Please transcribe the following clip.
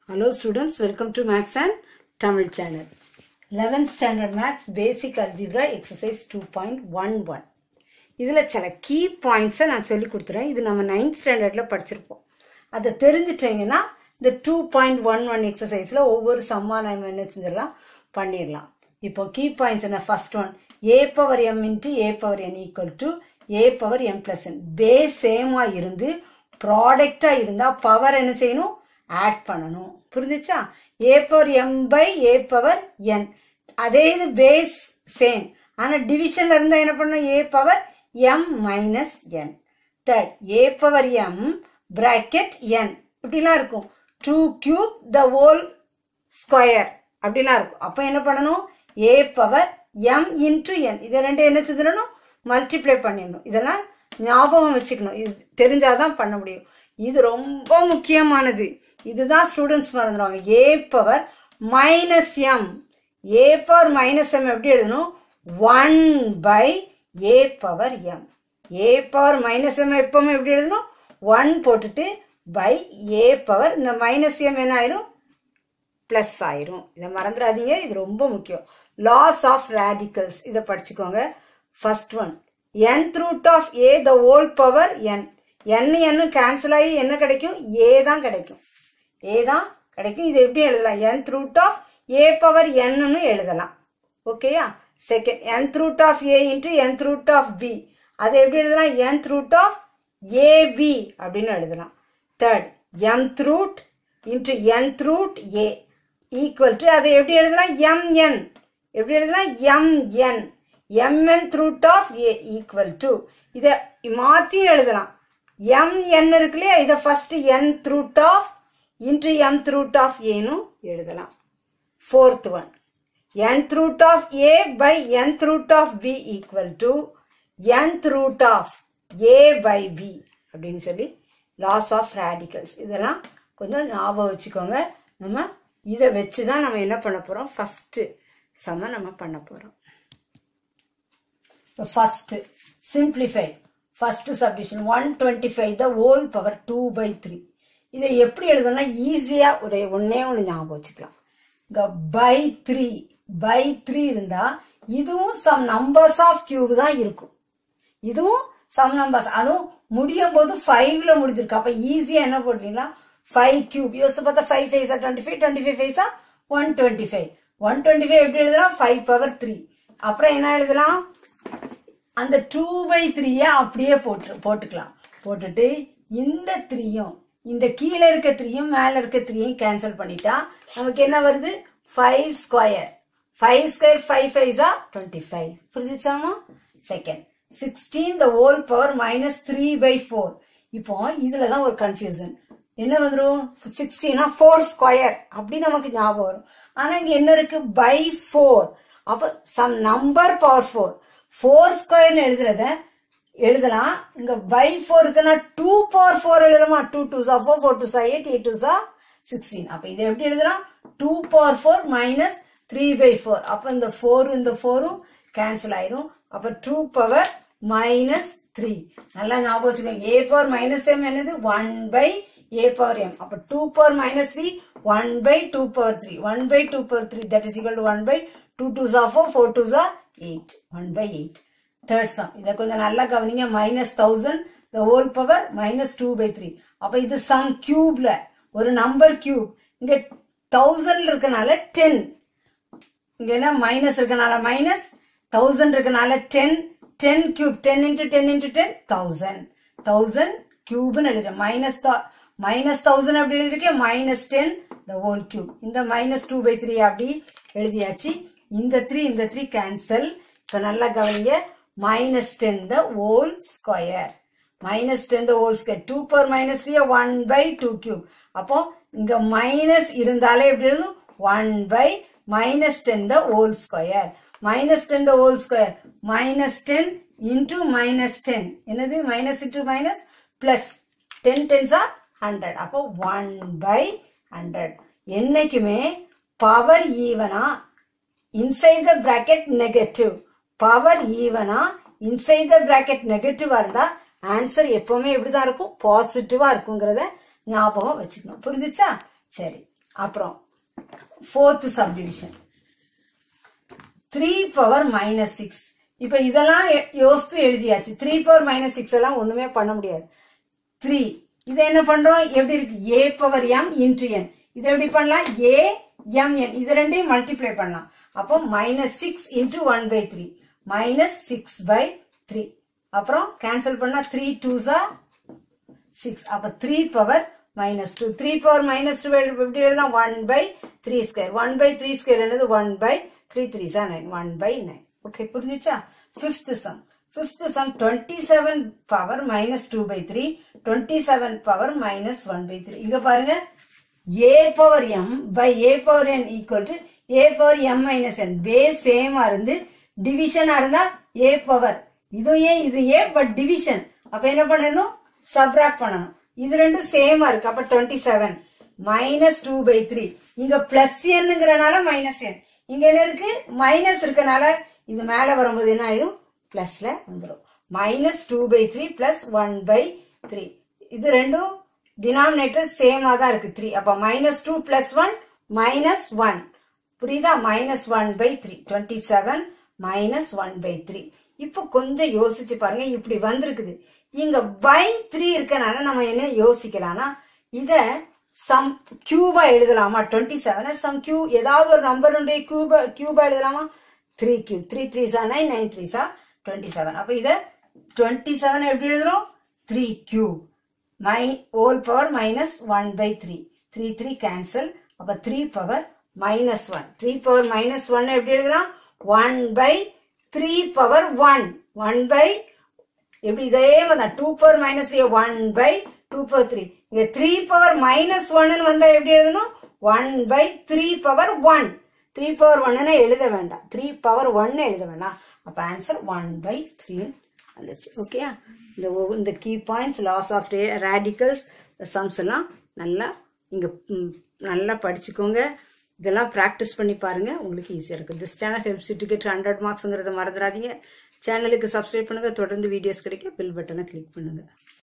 Hello students, welcome to Max and Tamil channel. 11th standard Maths Basic Algebra Exercise 2.11 இதில் சில key பாயிண்ட்ஸை நான் சொல்லி கொடுத்துறேன் இது நம்ம நைன்த் ஸ்டாண்டர்டில் படிச்சிருப்போம் அதை தெரிஞ்சிட்டீங்கன்னா இந்த டூ பாயிண்ட் ஒன் ஒன் எக்ஸசைஸில் ஒவ்வொரு சம்மா நம்ம என்ன செஞ்சிடலாம் பண்ணிடலாம் இப்போ கீ பாயிண்ட்ஸ் என்ன first one A power M into A power N equal to A power M plus N base சேமாக இருந்து ப்ராடக்டாக இருந்தால் பவர் என்ன செய்யணும் ஆட் பண்ணணும் புரிஞ்சுச்சா A power M by A power N அதே இது பேஸ் சேம் ஆனால் டிவிஷன்ல இருந்தா என்ன பண்ணணும் A power M minus N third A power M bracket N இப்படிலாம் இருக்கும் two cube the whole square அப்படிலாம் இருக்கும் அப்போ என்ன பண்ணணும் A power M into N இதை ரெண்டு என்ன செஞ்சிடணும் மல்டிப்ளை பண்ணிடணும் இதெல்லாம் ஞாபகம் வச்சுக்கணும் இது தெரிஞ்சாதான் பண்ண முடியும் இது ரொம்ப முக்கியமானது இதுதான் ஸ்டூடெண்ட்ஸ் மறந்துடுவாங்க A power minus M A power minus M எப்படி எழுதணும் one by A power M A power minus M எப்பவுமே எப்படி எழுதணும் ஒன் போட்டுட்டு பை ஏ பவர் இந்த மைனஸ் எம் என்ன ஆயிரும் பிளஸ் ஆயிரும் இதை மறந்துடாதீங்க இது ரொம்ப முக்கியம் லாஸ் ஆஃப் ரேடிக்கல்ஸ் இதை படிச்சுக்கோங்க first one N root of A the whole power N N என்னு கேன்சல் ஆகி என்ன கிடைக்கும் ஏ தான் கிடைக்கும் ஏ தான் கிடைக்கும் இது எப்படி எழுதலாம் N root of A power என்னன்னு எழுதலாம் ஓகேயா second N root of A into N root of B அது எப்படி எழுதலாம் என் ரூட் ஆஃப் ஏபி அப்படின்னு எழுதலாம் third M root into N root A equal to அதை எப்படி எழுதலாம் எம்என் எப்படி எழுதலாம் MN MN root of A equal to இதை மாற்றி எழுதலாம் எம் என் இருக்கு இல்லையா இதை first N root of into M root of ஏனும் எழுதலாம் fourth one nth root of a by nth root of b equal to nth root of a by b அப்படின்னு சொல்லி லாஸ் ஆஃப் ரேடிகல்ஸ் இதெல்லாம் கொஞ்சம் ஞாபகம் வச்சுக்கோங்க நம்ம இதை வச்சு தான் நம்ம என்ன பண்ண போகிறோம் ஃபஸ்ட்டு சம நம்ம பண்ண போகிறோம் first simplify first subdivision one twenty five the whole power two by three இதை எப்படி எழுதணும்னா ஈஸியாக ஒரு ஒன்னே ஒன்று ஞாபகம் வச்சுக்கலாம் இங்கே பை த்ரீ பை த்ரீ இருந்தா இதுவும் சம் நம்பர்ஸ் ஆஃப் கியூப் தான் இருக்கும் இதுவும் சம் நம்பர்ஸ் அதுவும் முடியும் போது ஃபைவ்ல முடிஞ்சிருக்கு அப்ப ஈஸியா என்ன போட்டீங்களா ஃபைவ் கியூப் யோசிச்சு பார்த்தா ஃபைவ் ஃபைவ்ஸா டுவெண்ட்டி ஃபைவ் டுவெண்ட்டி ஃபைவ் ஃபைவ்ஸா one twenty five one twenty five எப்படி எழுதலாம் ஃபைவ் பவர் த்ரீ அப்புறம் என்ன எழுதலாம் அந்த டூ பை த்ரீய அப்படியே போட்டு போட்டுக்கலாம் போட்டுட்டு இந்த த்ரீயும் இந்த கீழே இருக்க த்ரீயும் மேல இருக்க த்ரீயும் கேன்சல் பண்ணிட்டா நமக்கு என்ன வருது five square five square five ஃபைவ்ஸா டுவெண்ட்டி ஃபைவ் புரிஞ்சுச்சாமா second sixteen the whole power minus three by four இப்போ இதுல தான் ஒரு கன்ஃபியூசன் என்ன வந்துடும் சிக்ஸ்டீனா ஃபோர் ஸ்கொயர் அப்படி நமக்கு ஞாபகம் வரும் ஆனா இங்க என்ன இருக்கு பை ஃபோர் அப்போ some number power four four ஸ்கொயர்னு எழுதுறத எழுதலாம் இங்க பை ஃபோர் இருக்குன்னா டூ பவர் ஃபோர் எழுதலாமா டூ டூ சா ஃபோர் ஃபோர் டூ சா எயிட் எயிட் டூ சா சிக்ஸ்டீன் அப்ப இதை எப்படி எழுதலாம் two power four minus three by four அப்போ இந்த ஃபோர் இந்த ஃபோரும் கேன்சல் ஆயிரும் அப்போ டூ பவர் மைனஸ் த்ரீ நல்லா ஞாபகம் வச்சுக்கோங்க ஏ பவர் மைனஸ் எம் என்னது one by A power M அப்போ two power minus three one by two power three one by two power three that is equal to one by two two சா four four two சா eight one by eight third sum இதை கொஞ்சம் நல்லா கவனிங்க minus thousand the whole power minus two by three அப்போ இது sum கியூப்ல ஒரு நம்பர் கியூப் இங்க தௌசண்ட் இருக்கனால டென் இங்க என்ன மைனஸ் இருக்கனால மைனஸ் தௌசண்ட் இருக்கனால ten ten cube ten into ten into ten thousand thousand கியூப்னு எழுதுறேன் மைனஸ் மைனஸ் தௌசண்ட் அப்படி எழுதிருக்கேன் minus ten the whole cube இந்த மைனஸ் டூ பை த்ரீ அப்படி எழுதியாச்சு இந்த த்ரீ இந்த த்ரீ கேன்சல் இப்போ நல்லா கவனிங்க minus ten the whole square minus ten the whole square two power minus three one by two cube அப்போ இங்க மைனஸ் இருந்தாலே எப்படி எழுதணும் one by minus 10 the whole square. Minus 10 the whole square. Minus 10 into minus 10. என்னது minus into minus plus 10 tens are 100. அப்போ 1 by 100. என்னைக்குமே power ஈவனா inside the bracket negative power ஈவனா இன்சைட் த பிராக்கெட் நெகட்டிவா இருந்தா ஆன்சர் எப்பவுமே எப்படிதான் இருக்கும் பாசிட்டிவா இருக்குங்கிறத ஞாபகம் வச்சுக்கணும் புரிஞ்சுச்சா சரி அப்புறம் fourth subdivision three power minus six இப்ப இதெல்லாம் எ- யோசித்து எழுதியாச்சு த்ரீ பவர் மைனஸ் சிக்ஸ் எல்லாம் ஒண்ணுமே பண்ண முடியாது த்ரீ இதை என்ன பண்றோம் எப்படி இருக்கு ஏ பவர் எம் இன்ட்ரு என் இதை எப்படி பண்ணலாம் ஏ எம் என் இது ரெண்டையும் மல்டிப்ளை பண்ணலாம் அப்போ minus six into one by three minus six by three அப்புறம் கேன்சல் பண்ணா த்ரீ டூஸா சிக்ஸ் அப்ப three power minus two three power minus two எப்படி எழுதலாம் one by three square one by three square என்னது ஒன் பை த்ரீ த்ரீ சா nine one by nine okay புரிஞ்சுச்சா fifth sum fifth sum twenty seven power minus two by three twenty seven power minus one by three இங்க பாருங்க A power M by A power N equal to A power M minus N base சேமா இருந்து டிவிஷனா இருந்தா a power இது ஏ இது ஏ but division அப்ப என்ன பண்ணணும் சப்ராக்ட் பண்ணணும் இது ரெண்டும் சேமா இருக்கு அப்ப twenty seven minus two by three இங்க பிளஸ் என்னங்கிறனால மைனஸ் என் இங்க என்ன இருக்கு மைனஸ் இருக்கனால இது மேல வரும்போது என்ன ஆயிரும் பிளஸ்ல வந்துடும் minus two by three plus one by three இது ரெண்டும் டினாமினேட்டர் சேமா தான் இருக்கு த்ரீ அப்ப minus two plus one minus one புரியுதா minus one by three twenty seven minus one by three இப்போ கொஞ்சம் யோசிச்சு பாருங்க இப்படி வந்திருக்குது இங்க பை த்ரீ இருக்கனால நம்ம என்ன யோசிக்கலாம்னா இத சம் கியூபா எழுதலாமா டுவெண்ட்டி செவன் சம் கியூ ஏதாவது ஒரு நம்பருடைய கியூபா கியூபா எழுதலாமா த்ரீ கியூ த்ரீ த்ரீ சா நைன் நைன் த்ரீ சா டுவெண்ட்டி செவன் அப்ப இத டுவெண்ட்டி செவன் எப்படி எழுதுறோம் three cube my whole power minus one by three three three cancel அப்ப three power minus one three power minus one எப்படி எழுதலாம் one by three power one one by எப்படி இதே மாதிரி two power minus three one by two power three இங்க three power minus ஒன்னு வந்தா எப்படி எழுதணும் one by three power one three power ஒன்னு எழுத வேண்டாம் த்ரீ பவர் ஒன்னு எழுத வேண்டாம் அப்ப ஆன்சர் ஒன் பை த்ரீ வந்துச்சு ஓகேயா இந்த ஒவ்வொரு- இந்த key points laws of radicals sums எல்லாம் நல்லா இங்க ம், நல்லா படிச்சுக்கோங்க இதெல்லாம் ப்ராக்டிஸ் பண்ணி பாருங்க உங்களுக்கு ஈஸியாக இருக்கும் this channel helps to get hundred மார்க்ஸ்ங்கிறத மறந்துடாதீங்க சேனலுக்கு சப்ஸ்கிரைப் பண்ணுங்க தொடர்ந்து வீடியோஸ் கிடைக்க பில் பட்டனை கிளிக் பண்ணுங்க